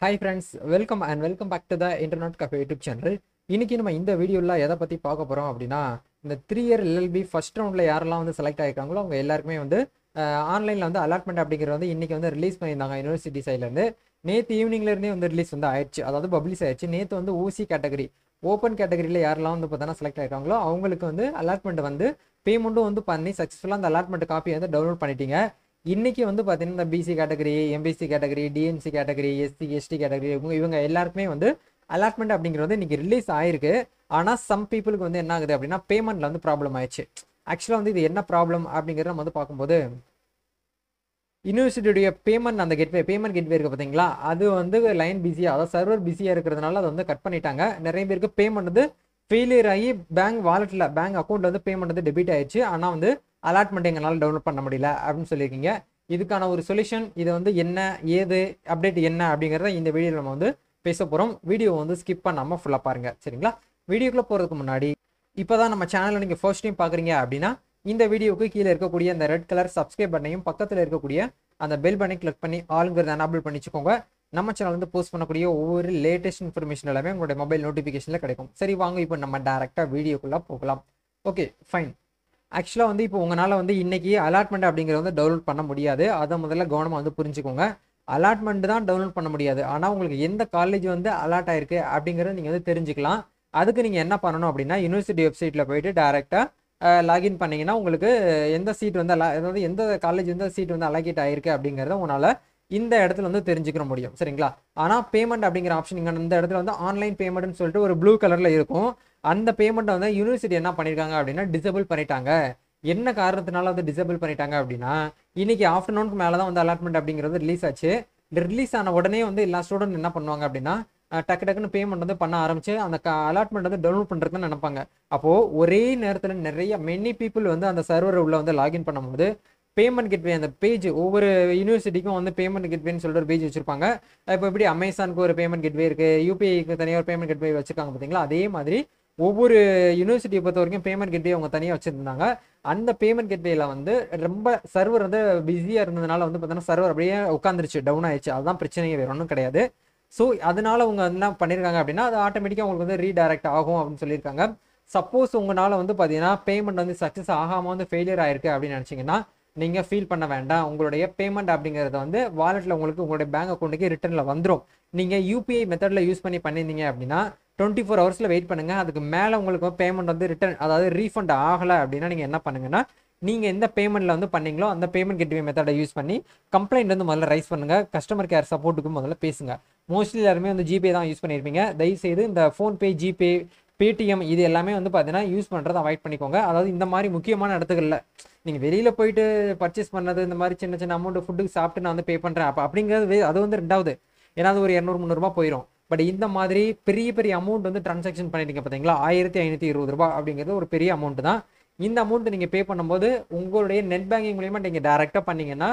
hi friends welcome and welcome back to the internet cafe YouTube channel இன்னைக்கு நம்ம இந்த வீடியோவில் எதை பற்றி பார்க்க போகிறோம் அப்படின்னா இந்த த்ரீ இயர் எல்எல்பி ஃபர்ஸ்ட் ரவுண்டில் யாரெல்லாம் வந்து செலக்ட் ஆகிருக்காங்களோ அவங்க எல்லாருக்குமே வந்து ஆன்லைனில் வந்து அலாட்மெண்ட் அப்படிங்கிறது வந்து இன்றைக்கி வந்து ரிலீஸ் பண்ணியிருந்தாங்க யூனிவர்சிட்டி சைட்லேருந்து நேற்று ஈவினிங்லேருந்தே வந்து ரிலீஸ் வந்து ஆயிடுச்சு அதாவது பப்ளிஷ் ஆயிடுச்சு நேற்று வந்து ஓசி கேட்டகரி ஓப்பன் கேட்டகரியில் யாரெல்லாம் வந்து பார்த்தோன்னா செலக்ட் ஆகிருக்காங்களோ அவங்களுக்கு வந்து அலாட்மெண்ட் வந்து பேமெண்ட்டும் வந்து பண்ணி சக்ஸஸ்ஃபுல்லாக அந்த அலாட்மெண்ட் காப்பி வந்து டவுன்லோட் பண்ணிட்டீங்க இன்னைக்கு வந்து பார்த்தீங்கன்னா இந்த PC category MBC category DNC category SC ST category இவங்க இவங்க எல்லாருக்குமே வந்து அலாட்மெண்ட் அப்படிங்கிறது வந்து இன்னைக்கு ரிலீஸ் ஆயிருக்கு ஆனால் சம் பீப்புளுக்கு வந்து என்ன ஆகுது அப்படின்னா பேமெண்ட்ல வந்து ப்ராப்ளம் ஆயிடுச்சு ஆக்சுவலாக வந்து இது என்ன ப்ராப்ளம் அப்படிங்கிறத நம்ம வந்து பார்க்கும்போது யூனிவர்சிட்டியுடைய பேமெண்ட் அந்த கெட்வே பேமெண்ட் கெட்வே இருக்குது பார்த்தீங்களா அது வந்து லைன் பிஸியாக அதாவது சர்வர் பிஸியாக இருக்கிறதுனால அதை வந்து கட் பண்ணிட்டாங்க நிறைய பேருக்கு பேமெண்ட் வந்து ஃபெயிலியர் ஆகி பேங்க் வாலெட்டில் பேங்க் அக்கௌண்ட்டில் வந்து பேமெண்ட் வந்து டெபிட் ஆயிடுச்சு ஆனால் வந்து அலாட்மெண்ட் எங்களால் டவுன்லோட் பண்ண முடியல அப்படின்னு சொல்லியிருக்கீங்க இதுக்கான ஒரு சொல்யூஷன் இது வந்து என்ன ஏது அப்டேட் என்ன அப்படிங்கிறத இந்த வீடியோவில் நம்ம வந்து பேச போகிறோம் வீடியோ வந்து ஸ்கிப் பண்ணாமல் ஃபுல்லாக பாருங்கள் சரிங்களா வீடியோக்குள்ளே போகிறதுக்கு முன்னாடி இப்போ தான் நம்ம சேனலில் நீங்கள் ஃபர்ஸ்ட் டைம் பார்க்குறீங்க அப்படின்னா இந்த வீடியோவுக்கு கீழே இருக்கக்கூடிய அந்த ரெட் கலர் சப்ஸ்கிரைப் பட்டனையும் பக்கத்தில் இருக்கக்கூடிய அந்த பெல் பட்டனை கிளிக் பண்ணி ஆளுங்கிறத எனபிள் பண்ணி வச்சுக்கோங்க நம்ம சேனல் வந்து போஸ்ட் பண்ணக்கூடிய ஒவ்வொரு லேட்டஸ்ட் இன்ஃபர்மேஷன் எல்லாமே உங்களுடைய மொபைல் நோட்டிஃபிகேஷனில் கிடைக்கும் சரி வாங்க இப்போ நம்ம டேரெக்டாக வீடியோக்குள்ளே போகலாம் ஓகே ஃபைன் ஆக்சுவலாக வந்து இப்போ உங்களால் வந்து இன்னைக்கு அலாட்மெண்ட் அப்படிங்கிறத வந்து டவுன்லோட் பண்ண முடியாது அதை முதல்ல கவனமாக வந்து புரிஞ்சுக்கோங்க அலாட்மெண்ட் தான் டவுன்லோட் பண்ண முடியாது ஆனால் உங்களுக்கு எந்த காலேஜ் வந்து அலாட் ஆயிருக்கு அப்படிங்கிறத நீங்கள் வந்து தெரிஞ்சுக்கலாம் அதுக்கு நீங்கள் என்ன பண்ணணும் அப்படின்னா யூனிவர்சிட்டி வெப்சைட்டில் போயிட்டு டேரெக்டாக லாகின் பண்ணீங்கன்னா உங்களுக்கு எந்த சீட் வந்து அலா அதாவது எந்த காலேஜ் வந்து சீட் வந்து அலோகேட் ஆயிருக்கு அப்படிங்கிறத உங்களால் இந்த இடத்துல வந்து தெரிஞ்சுக்கிற முடியும் சரிங்களா ஆனால் பேமெண்ட் அப்படிங்கிற ஆப்ஷன் இங்கே இந்த இடத்துல வந்து ஆன்லைன் பேமெண்ட்னு சொல்லிட்டு ஒரு ப்ளூ கலரில் இருக்கும் அந்த பேமெண்ட்டை வந்து யூனிவர்சிட்டி என்ன பண்ணியிருக்காங்க அப்படின்னா டிசபிள் பண்ணிட்டாங்க என்ன காரணத்தினால வந்து டிசபிள் பண்ணிட்டாங்க அப்படின்னா இன்னைக்கு ஆஃப்டர்நூனுக்கு மேலே தான் வந்து அலாட்மெண்ட் அப்படிங்கிறது ரிலீஸ் ஆச்சு ரிலீஸ் ஆன உடனே வந்து எல்லா ஸ்டூடெண்ட் என்ன பண்ணுவாங்க அப்படின்னா டக்கு டக்குன்னு பேமெண்ட் வந்து பண்ண ஆரம்பிச்சு அந்த அலாட்மெண்ட் வந்து டவுன்லோட் பண்ணுறதுன்னு நினைப்பாங்க அப்போது ஒரே நேரத்தில் நிறைய மெனி பீப்புள் வந்து அந்த சர்வர் உள்ள வந்து லாகின் பண்ணும்போது பேமெண்ட் கெட்வே அந்த பேஜ் ஒவ்வொரு யூனிவர்சிட்டிக்கும் வந்து பேமெண்ட் கெட்வேன்னு சொல்லிட்டு ஒரு பேஜ் வச்சிருப்பாங்க இப்போ எப்படி அமேசானுக்கு ஒரு பேமெண்ட் கெட்வே இருக்கு யூபிஐக்கு தனியாக ஒரு பேமெண்ட் கெட்வே வச்சிருக்காங்க பார்த்தீங்களா அதே மாதிரி ஒவ்வொரு யூனிவர்சிட்டியை பொறுத்த வரைக்கும் பேமெண்ட் கெட்வே அவங்க தனியாக வச்சிருந்தாங்க அந்த பேமெண்ட் கெட்வேல வந்து ரொம்ப சர்வர் வந்து பிஸியாக இருந்ததுனால வந்து பார்த்தீங்கன்னா சர்வர் அப்படியே உட்காந்துருச்சு டவுன் ஆயிடுச்சு அதுதான் பிரச்சனையே வேற ஒன்றும் கிடையாது ஸோ அதனால அவங்க என்ன பண்ணியிருக்காங்க அப்படின்னா அது ஆட்டோமேட்டிக்காக உங்களுக்கு வந்து ரீடைரக்ட் ஆகும் அப்படின்னு சொல்லியிருக்காங்க சப்போஸ் உங்களால் வந்து பார்த்தீங்கன்னா பேமெண்ட் வந்து சக்ஸஸ் ஆகாமல் வந்து ஃபெயிலியர் ஆயிருக்கு அப்படின்னு நினச்சிங்கன்னா நீங்கள் ஃபீல் பண்ண வேண்டாம் உங்களுடைய பேமெண்ட் அப்படிங்கிறத வந்து வாலெட்டில் உங்களுக்கு உங்களுடைய பேங்க் அக்கௌண்ட்டுக்கு ரிட்டர்னில் வந்துடும் நீங்கள் யூபிஐ மெத்தடில் யூஸ் பண்ணி பண்ணியிருந்தீங்க அப்படின்னா டுவெண்ட்டி ஃபோர் ஹவர்ஸில் வெயிட் பண்ணுங்கள் அதுக்கு மேலே உங்களுக்கு பேமெண்ட் வந்து ரிட்டர்ன் அதாவது ரீஃபண்ட் ஆகலை அப்படின்னா நீங்கள் என்ன பண்ணுங்கன்னா நீங்கள் எந்த பேமெண்ட்டில் வந்து பண்ணீங்களோ அந்த பேமெண்ட் கெட்வே மெத்தடை யூஸ் பண்ணி கம்ப்ளைண்ட் வந்து முதல்ல ரைஸ் பண்ணுங்கள் கஸ்டமர் கேர் சப்போர்ட்டுக்கு முதல்ல பேசுங்க மோஸ்ட்லி எல்லாருமே வந்து ஜிபே தான் யூஸ் பண்ணியிருப்பீங்க தயவுசெய்து இந்த ஃபோன்பே ஜிபே பேடிஎம் இது எல்லாமே வந்து பார்த்தீங்கன்னா யூஸ் பண்ணுறதை அவாய்ட் பண்ணிக்கோங்க அதாவது இந்த மாதிரி முக்கியமான இடத்துகளில் நீங்கள் வெளியில் போயிட்டு பர்ச்சேஸ் பண்ணது இந்த மாதிரி சின்ன சின்ன அமௌண்ட் ஃபுட்டுக்கு சாப்பிட்டு நான் வந்து பே பண்ணுறேன் அப்போ அப்படிங்கிறது அது வந்து ரெண்டாவது ஏன்னா அது ஒரு இரநூறு முந்நூறுபா போயிடும் பட் இந்த மாதிரி பெரிய பெரிய அமௌண்ட் வந்து ட்ரான்சாக்ஷன் பண்ணிட்டீங்க பார்த்தீங்களா ஆயிரத்தி ஐநூற்றி இருபது ரூபா அப்படிங்கிறது ஒரு பெரிய அமௌண்ட் தான் இந்த அமௌண்ட் நீங்கள் பே பண்ணும்போது உங்களுடைய நெட் பேங்கிங் மூலியமா நீங்கள் டேரெக்டாக பண்ணீங்கன்னா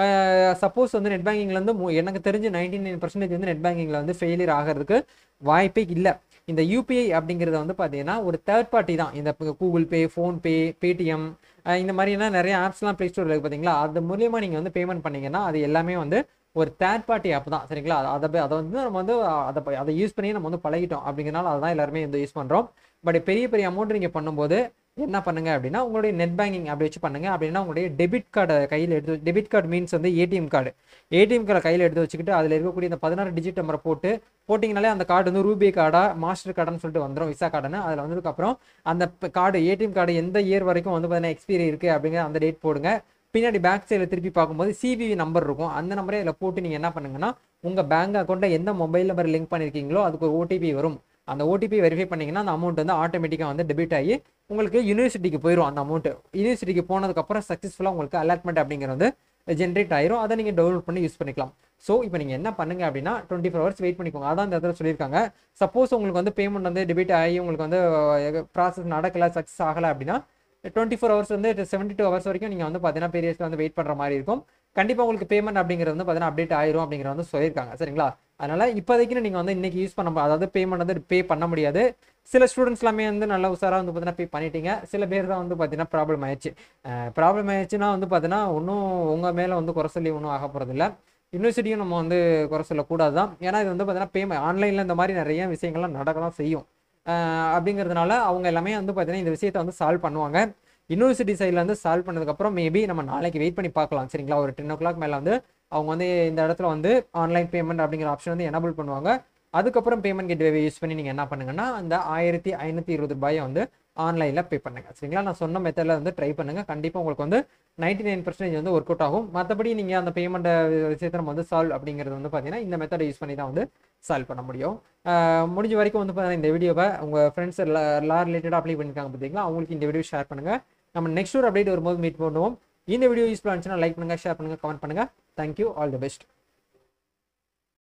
சப்போஸ் வந்து நெட் பேங்கிங்லேருந்து எனக்கு தெரிஞ்சு நைன்டி நைன் பர்சன்டேஜ் வந்து நெட் பேங்கிங்கில் வந்து ஃபெயிலியர் ஆகிறதுக்கு வாய்ப்பே இல்லை இந்த யூபிஐ அப்படிங்கிறத வந்து பார்த்தீங்கன்னா ஒரு தேர்ட் பார்ட்டி தான் இந்த கூகுள் பே ஃபோன்பே பேடிஎம் இந்த மாதிரியான நிறைய ஆப்ஸ்லாம் ப்ளே ஸ்டோரில் இருக்குது பார்த்தீங்களா அது மூலியமாக நீங்கள் வந்து பேமெண்ட் பண்ணீங்கன்னா அது எல்லாமே வந்து ஒரு தேர்ட் பார்ட்டி ஆப் தான் சரிங்களா அதை அதை வந்து நம்ம வந்து அதை அதை யூஸ் பண்ணி நம்ம வந்து பழகிட்டோம் அப்படிங்கிறனால அதை தான் எல்லாருமே வந்து யூஸ் பண்ணுறோம் பட் பெரிய பெரிய அமௌண்ட் நீங்கள் பண்ணும்போது என்ன பண்ணுங்க அப்படின்னா உங்களுடைய நெட் பேங்கிங் அப்படி வச்சு பண்ணுங்க அப்படின்னா உங்களுடைய டெபிட் கார்டை கையில் எடுத்து டெபிட் கார்டு மீன்ஸ் வந்து ஏடிஎம் கார்டு ஏடிஎம் கார்டை கையில் எடுத்து வச்சுக்கிட்டு அதில் இருக்கக்கூடிய இந்த பதினாறு டிஜிட் நம்பரை போட்டு போட்டிங்கனாலே அந்த கார்டு வந்து ரூபே கார்டா மாஸ்டர் கார்டுன்னு சொல்லிட்டு வந்துடும் விசா கார்டுன்னு அதில் வந்ததுக்கப்புறம் அந்த கார்டு ஏடிஎம் கார்டு எந்த இயர் வரைக்கும் வந்து பார்த்தீங்கன்னா எக்ஸ்பீரி இருக்குது அப்படிங்கிற அந்த டேட் போடுங்க பின்னாடி பேக் சைடில் திருப்பி பார்க்கும்போது சிவிவி நம்பர் இருக்கும் அந்த நம்பரே அதில் போட்டு நீங்கள் என்ன பண்ணுங்கன்னா உங்கள் பேங்க் அக்கௌண்ட்டை எந்த மொபைல் நம்பர் லிங்க் பண்ணியிருக்கீங்களோ அதுக்கு ஒரு ஓடிபி வரும் அந்த ஓடிபி வெரிஃபை பண்ணிங்கன்னா அந்த அமௌண்ட் வந்து ஆட்டோமேட்டிக்காக வந்து டெபிட் ஆகி உங்களுக்கு யூனிவர்சிட்டிக்கு போயிடும் அந்த அமௌண்ட் யூனிவர்சிட்டிக்கு போனதுக்கப்புறம் சக்ஸஸ்ஃபுல்லாக உங்களுக்கு அலாட்மெண்ட் அப்படிங்கிறது வந்து ஜென்ரேட் ஆயிரும் அதை நீங்கள் டவுன்லோட் பண்ணி யூஸ் பண்ணிக்கலாம் ஸோ இப்போ நீங்கள் என்ன பண்ணுங்க அப்படின்னா டுவெண்ட்டி ஃபோர் ஹவர்ஸ் வெயிட் பண்ணிக்கோங்க அதான் இந்த இடத்துல சொல்லியிருக்காங்க சப்போஸ் உங்களுக்கு வந்து பேமெண்ட் வந்து டெபிட் ஆகி உங்களுக்கு வந்து ப்ராசஸ் நடக்கலை சக்ஸஸ் ஆகலை அப்படின்னா டுவெண்ட்டி ஃபோர் ஹவர்ஸ் வந்து செவன்ட்டி டூ ஹவர்ஸ் வரைக்கும் நீங்கள் வந்து பார்த்தீங்கன்னா பீரியட்ஸில் வந்து வெயிட் பண்ணுற மாதிரி இருக்கும் கண்டிப்பாக உங்களுக்கு பேமெண்ட் அப்படிங்கிறது வந்து பார்த்தீங்கன்னா அப்டேட் ஆயிரும் அப்படிங்கிற வந்து சொல்லியிருக்காங்க சரிங்களா அதனால இப்போதைக்கு நீங்கள் வந்து இன்னைக்கு யூஸ் பண்ண அதாவது பேமெண்ட் வந்து பே பண்ண முடியாது சில ஸ்டூடெண்ட்ஸ் எல்லாமே வந்து நல்ல உஷாராக வந்து பார்த்தீங்கன்னா பே பண்ணிட்டீங்க சில பேர் தான் வந்து பார்த்தீங்கன்னா ப்ராப்ளம் ஆயிடுச்சு ப்ராப்ளம் ஆயிடுச்சுன்னா வந்து பார்த்தீங்கன்னா ஒன்றும் உங்கள் மேலே வந்து குறை சொல்லி ஒன்றும் ஆக போகிறதில்ல யூனிவர்சிட்டியும் நம்ம வந்து குறை சொல்லக்கூடாது தான் ஏன்னா இது வந்து பார்த்தீங்கன்னா பேமெண்ட் ஆன்லைனில் இந்த மாதிரி நிறைய விஷயங்கள்லாம் நடக்க தான் செய்யும் ஆஹ் அப்படிங்கிறதுனால அவங்க எல்லாமே வந்து பார்த்தீங்கன்னா இந்த விஷயத்தை வந்து சால்வ் பண்ணுவாங்க யூனிவர்சிட்டி சைடில் வந்து சால்வ் பண்ணதுக்கப்புறம் மேபி நம்ம நாளைக்கு வெயிட் பண்ணி பார்க்கலாம் சரிங்களா ஒரு டென் ஓ கிளாக் மேலே வந்து அவங்க வந்து இந்த இடத்துல வந்து ஆன்லைன் பேமெண்ட் அப்படிங்கிற ஆப்ஷன் வந்து எனபிள் பண்ணுவாங்க அதுக்கப்புறம் பேமெண்ட் கேட்வே யூஸ் பண்ணி நீங்கள் என்ன பண்ணுங்கன்னா அந்த ஆயிரத்தி ஐநூற்றி இருபது ரூபாயை வந்து ஆன்லைனில் பே பண்ணுங்க சரிங்களா நான் சொன்ன மெத்தடில் வந்து ட்ரை பண்ணுங்கள் கண்டிப்பாக உங்களுக்கு வந்து நைன்டி நைன் பர்சன்டேஜ் வந்து ஒர்க் அவுட் ஆகும் மற்றபடி நீங்கள் அந்த பேமெண்ட் விஷயத்தை நம்ம வந்து சால்வ் அப்படிங்கிறது வந்து பார்த்தீங்கன்னா இந்த மெத்தடை யூஸ் பண்ணி தான் வந்து சால்வ் பண்ண முடியும் ஆஹ் முடிஞ்ச வரைக்கும் வந்து பார்த்தீங்கன்னா இந்த வீடியோவை உங்கள் ஃப்ரெண்ட்ஸ் லா ரிலேட்டடாக அப்ளை பண்ணியிருக்காங்க பார்த்தீங்களா அவங்களுக்கு இந்த வீடியோ ஷேர் பண்ணுங்கள் நம்ம நெக்ஸ்ட் ஒரு அப்டேட் வரும்போது மீட் பண்ணுவோம் இந்த வீடியோ யூஸ்ஃபுல்லாக இருந்துச்சுன்னா லைக் பண்ணுங்கள் ஷேர் பண்ணுங்கள் கமெண்ட் பண்ணுங்கள் தேங்க்யூ ஆல் தி பெஸ்ட்